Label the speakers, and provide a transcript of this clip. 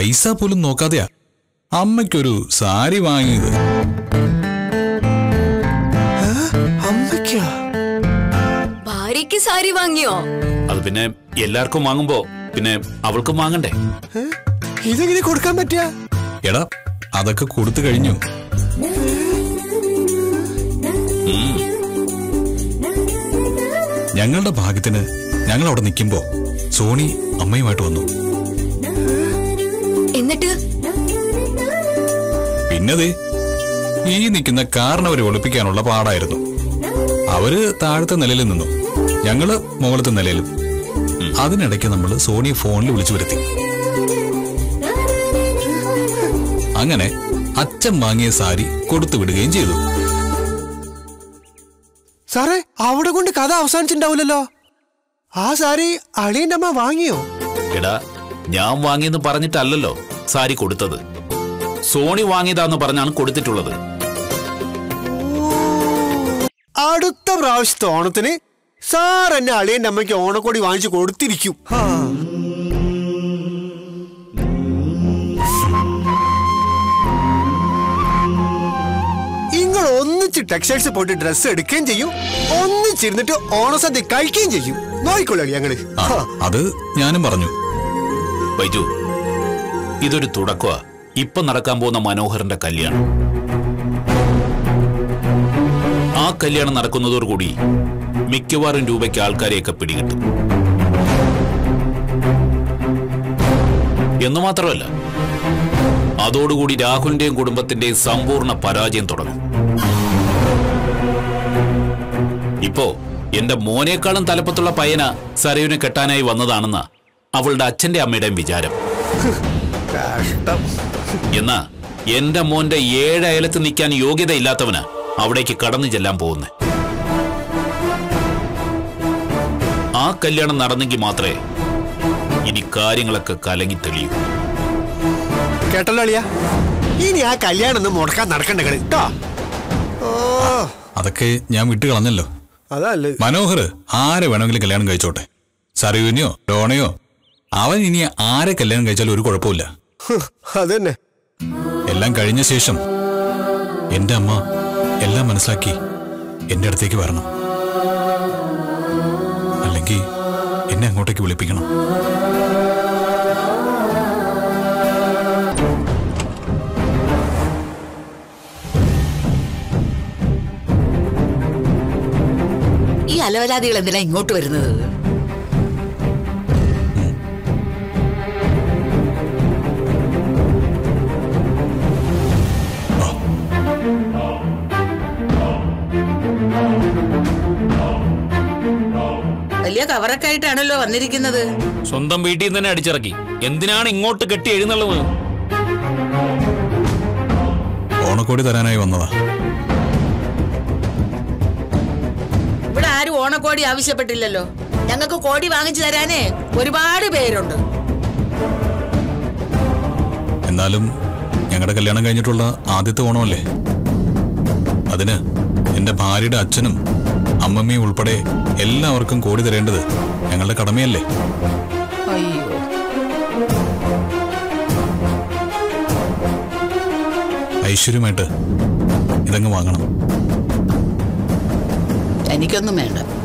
Speaker 1: പൈസ പോലും നോക്കാതെയാ അമ്മയ്ക്കൊരു സാരി വാങ്ങിയത്
Speaker 2: അമ്മയ്ക്കാ
Speaker 3: ഭാര്യയ്ക്ക് സാരി വാങ്ങിയോ
Speaker 4: അത് പിന്നെ എല്ലാവർക്കും വാങ്ങുമ്പോ പിന്നെ അവൾക്കും വാങ്ങണ്ടേ
Speaker 2: ഏ? ഇതെങ്ങനെ കൊടുക്കാൻ പറ്റിയ
Speaker 1: എടാ അതൊക്കെ കൊടുത്തു കഴിഞ്ഞു ഞങ്ങളുടെ ഭാഗ്യത്തിന് ഞങ്ങൾ അവിടെ നിൽക്കുമ്പോ സോണി അമ്മയുമായിട്ട് വന്നു
Speaker 3: എന്നിട്ട്
Speaker 1: പിന്നതേ ഈ നിൽക്കുന്ന കാറിന് അവരെ ഒളിപ്പിക്കാനുള്ള പാടായിരുന്നു അവര് താഴത്തെ നിലയിൽ നിന്നു ഞങ്ങള് മുകളത്തെ നിലയിലും അതിനിടയ്ക്ക് നമ്മൾ സോണിയെ ഫോണിൽ വിളിച്ചു വരുത്തി അങ്ങനെ അച്ഛൻ വാങ്ങിയ സാരി കൊടുത്തു വിടുകയും ചെയ്തു
Speaker 2: സാറേ അവിടെ കൊണ്ട് കഥ അവസാനിച്ചിണ്ടാവില്ലല്ലോ ആ സാരി അളിയന്റെ അമ്മ വാങ്ങിയോ
Speaker 4: എടാ ഞാൻ വാങ്ങിയെന്ന് പറഞ്ഞിട്ടല്ലല്ലോ സാരി കൊടുത്തത് സോണി വാങ്ങിയതാന്ന് പറഞ്ഞാണ് കൊടുത്തിട്ടുള്ളത്
Speaker 2: അടുത്ത പ്രാവശ്യത്തെ ഓണത്തിന് സാർ എന്നെ അളിയന്റെ അമ്മയ്ക്ക് ഓണക്കോടി വാങ്ങിച്ചു കൊടുത്തിരിക്കും ഹാ. നിങ്ങൾ ഒന്നിച്ച് ടെക്സ്റ്റൈൽസ് പോയിട്ട് ഡ്രസ്സ് എടുക്കുകയും ചെയ്യും ഒന്നിച്ചിരുന്നിട്ട് ഓണസദ്യ കഴിക്കുകയും ചെയ്യും നോയിക്കൊള്ളി ഞങ്ങള്
Speaker 1: ആ, അത് ഞാനും പറഞ്ഞു
Speaker 4: ബൈജു ഇതൊരു തുടക്കമാ ഇപ്പൊ നടക്കാൻ പോകുന്ന മനോഹരന്റെ കല്യാണം ആ കല്യാണം നടക്കുന്നതോടുകൂടി മിക്കവാറും രൂപയ്ക്ക് ആൾക്കാരെയൊക്കെ പിടികിട്ടും എന്ന് മാത്രമല്ല അതോടുകൂടി രാഹുലിന്റെയും കുടുംബത്തിന്റെയും സമ്പൂർണ്ണ പരാജയം തുടങ്ങും ഇപ്പോ എന്റെ മോനേക്കാളും തലപ്പത്തുള്ള പയ്യന സരയുവിനെ കെട്ടാനായി വന്നതാണെന്ന അവളുടെ അച്ഛന്റെ അമ്മയുടെയും വിചാരം
Speaker 2: കഷ്ടം
Speaker 4: എന്നാ എന്റെ മോന്റെ ഏഴ് അയലത്ത് നിൽക്കാൻ യോഗ്യതയില്ലാത്തവന് അവിടേക്ക് കടന്നു ചെല്ലാൻ പോകുന്നേ ആ കല്യാണം നടന്നെങ്കിൽ മാത്രമേ ഇനി കാര്യങ്ങളൊക്കെ കലങ്ങി തെളിയൂ
Speaker 2: കേട്ടല്ലോ അളിയ ഇനി ആ കല്യാണം ഒന്നും മുടക്കാൻ നടക്കണ്ട കളി കേട്ടോ ഓ
Speaker 1: അതൊക്കെ ഞാൻ വിട്ടു കളഞ്ഞല്ലോ
Speaker 2: അതല്ലേ
Speaker 1: മനോഹർ ആരെ വേണമെങ്കിലും കല്യാണം കഴിച്ചോട്ടെ സരയുവിനെയോ ഡോണയോ അവൻ ഇനി ആരെ കല്യാണം കഴിച്ചാലും ഒരു കുഴപ്പമില്ല
Speaker 2: അതന്നെ
Speaker 1: എല്ലാം കഴിഞ്ഞ ശേഷം എന്റെ അമ്മ എല്ലാം മനസ്സിലാക്കി എന്റെ അടുത്തേക്ക് വരണം അല്ലെങ്കിൽ എന്നെ അങ്ങോട്ടേക്ക് വിളിപ്പിക്കണം
Speaker 5: ഈ അലവലാദികൾ എന്തിനാ ഇങ്ങോട്ട് വരുന്നത് വലിയ കവറൊക്കെ ആയിട്ടാണല്ലോ വന്നിരിക്കുന്നത്
Speaker 4: സ്വന്തം വീട്ടിൽ നിന്ന് തന്നെ അടിച്ചിറക്കി എന്തിനാണ് ഇങ്ങോട്ട് കെട്ടി എഴുന്നള്ളത്
Speaker 1: ഓണക്കോടി തരാനായി വന്നതാ
Speaker 5: ഇവിടെ ആരും ഓണക്കോടി ആവശ്യപ്പെട്ടില്ലല്ലോ ഞങ്ങൾക്ക് കോടി വാങ്ങിച്ചു തരാനേ ഒരുപാട് പേരുണ്ട്
Speaker 1: എന്നാലും ഞങ്ങളുടെ കല്യാണം കഴിഞ്ഞിട്ടുള്ള ആദ്യത്തെ ഓണമല്ലേ അതിന് എന്റെ ഭാര്യയുടെ അച്ഛനും അമ്മമ്മയും ഉൾപ്പെടെ എല്ലാവർക്കും കോടി തരേണ്ടത് ഞങ്ങളുടെ കടമയല്ലേ
Speaker 5: അയ്യോ
Speaker 1: ഐശ്വര്യമായിട്ട് ഇതങ്ങ് വാങ്ങണം
Speaker 5: എനിക്കൊന്നും വേണ്ട